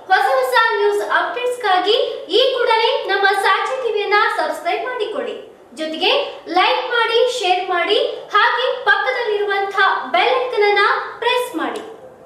ಹೊಸ ಹೊಸ ನ್ಯೂಸ್ ಅಪ್ಡೇಟ್ಸ್ಗಾಗಿ ಈ ಕೂಡಲೇ ನಮ್ಮ ಸಾಕ್ಷಿ ಟಿವಿಯನ್ನ ಸಬ್ಸ್ಕ್ರೈಬ್ ಮಾಡಿಕೊಳ್ಳಿ ಜೊತೆಗೆ ಲೈಕ್ ಮಾಡಿ ಶೇರ್ ಮಾಡಿ ಹಾಗೆ ಪಕ್ಕದಲ್ಲಿರುವಂತಹ ಬೆಲ್ ಐಕನ್ ಅನ್ನ ಪ್ರೆಸ್ ಮಾಡಿ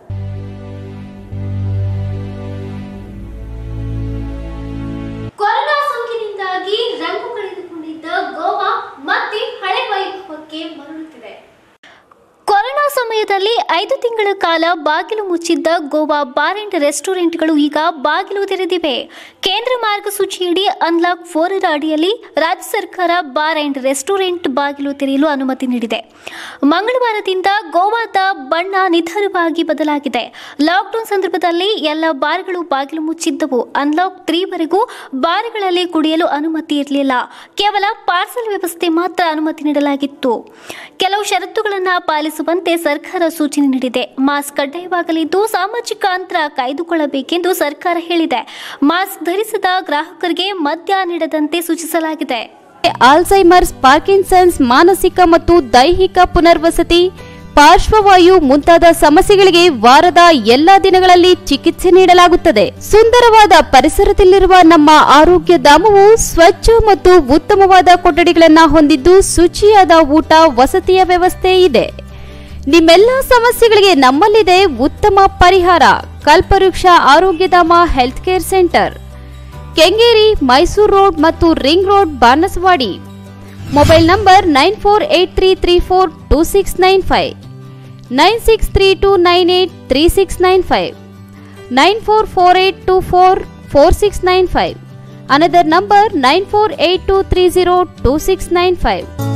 ಕೊರೋನಾ ಸೋಂಕಿನಿಂದಾಗಿ ರಂಗು ಕಳೆದುಕೊಂಡಿದ್ದ ಗೋವಾ ಮತ್ತೆ ಹಳೆ ವೈಭವಕ್ಕೆ ಮರಳುತ್ತಿದೆ ಕೊರೋನಾ ಸಮಯದಲ್ಲಿ ಐದು ತಿಂಗಳ ಕಾಲ ಬಾಗಿಲು ಮುಚ್ಚಿದ್ದ ಗೋವಾ ಬಾರ್ ಅಂಡ್ ರೆಸ್ಟೋರೆಂಟ್ಗಳು ಈಗ ಬಾಗಿಲು ತೆರೆದಿವೆ ಕೇಂದ್ರ ಮಾರ್ಗಸೂಚಿಯಡಿ ಅನ್ಲಾಕ್ ಫೋರರ ಅಡಿಯಲ್ಲಿ ರಾಜ್ಯ ಸರ್ಕಾರ ಬಾರ್ ಅಂಡ್ ರೆಸ್ಟೋರೆಂಟ್ ಬಾಗಿಲು ತೆರೆಯಲು ಅನುಮತಿ ನೀಡಿದೆ ಮಂಗಳವಾರದಿಂದ ಗೋವಾದ ಬಣ್ಣ ನಿಧಾನವಾಗಿ ಬದಲಾಗಿದೆ ಲಾಕ್ಡೌನ್ ಸಂದರ್ಭದಲ್ಲಿ ಎಲ್ಲ ಬಾರ್ಗಳು ಬಾಗಿಲು ಮುಚ್ಚಿದ್ದವು ಅನ್ಲಾಕ್ ತ್ರೀವರೆಗೂ ಬಾರ್ಗಳಲ್ಲಿ ಕುಡಿಯಲು ಅನುಮತಿ ಇರಲಿಲ್ಲ ಕೇವಲ ಪಾರ್ಸಲ್ ವ್ಯವಸ್ಥೆ ಮಾತ್ರ ಅನುಮತಿ ನೀಡಲಾಗಿತ್ತು ಕೆಲವು ಷರತ್ತುಗಳನ್ನು ಪಾಲಿಸುವಂತೆ ಸರ್ಕಾರ ಸೂಚನೆ ನೀಡಿದೆ ಮಾಸ್ಕ್ ಕಡ್ಡಾಯವಾಗಲಿದ್ದು ಸಾಮಾಜಿಕ ಅಂತರ ಕಾಯ್ದುಕೊಳ್ಳಬೇಕೆಂದು ಸರ್ಕಾರ ಹೇಳಿದೆ ಮಾಸ್ಕ್ ಧರಿಸದ ಗ್ರಾಹಕರಿಗೆ ಮದ್ಯ ನೀಡದಂತೆ ಸೂಚಿಸಲಾಗಿದೆ ಆಲ್ಝೈಮರ್ಸ್ ಪಾರ್ಕಿನ್ಸನ್ಸ್ ಮಾನಸಿಕ ಮತ್ತು ದೈಹಿಕ ಪುನರ್ವಸತಿ ಪಾರ್ಶ್ವವಾಯು ಮುಂತಾದ ಸಮಸ್ಯೆಗಳಿಗೆ ವಾರದ ಎಲ್ಲಾ ದಿನಗಳಲ್ಲಿ ಚಿಕಿತ್ಸೆ ನೀಡಲಾಗುತ್ತದೆ ಸುಂದರವಾದ ಪರಿಸರದಲ್ಲಿರುವ ನಮ್ಮ ಆರೋಗ್ಯ ಧಾಮವು ಸ್ವಚ್ಛ ಮತ್ತು ಉತ್ತಮವಾದ ಕೊಠಡಿಗಳನ್ನು ಹೊಂದಿದ್ದು ಶುಚಿಯಾದ ಊಟ ವಸತಿಯ ವ್ಯವಸ್ಥೆ ಇದೆ ನಿಮ್ಮೆಲ್ಲ ಸಮಸ್ಯೆಗಳಿಗೆ ನಮ್ಮಲ್ಲಿದೆ ಉತ್ತಮ ಪರಿಹಾರ Kalpavriksha Arogyadhama health care centre Kengeri Mysuru road ಮತ್ತು ring road Banaswadi mobile number nine four eight three three four two six nine five nine six three two nine eight three six nine five nine four four eight two four four six nine five another number nine four eight two three zero two six nine five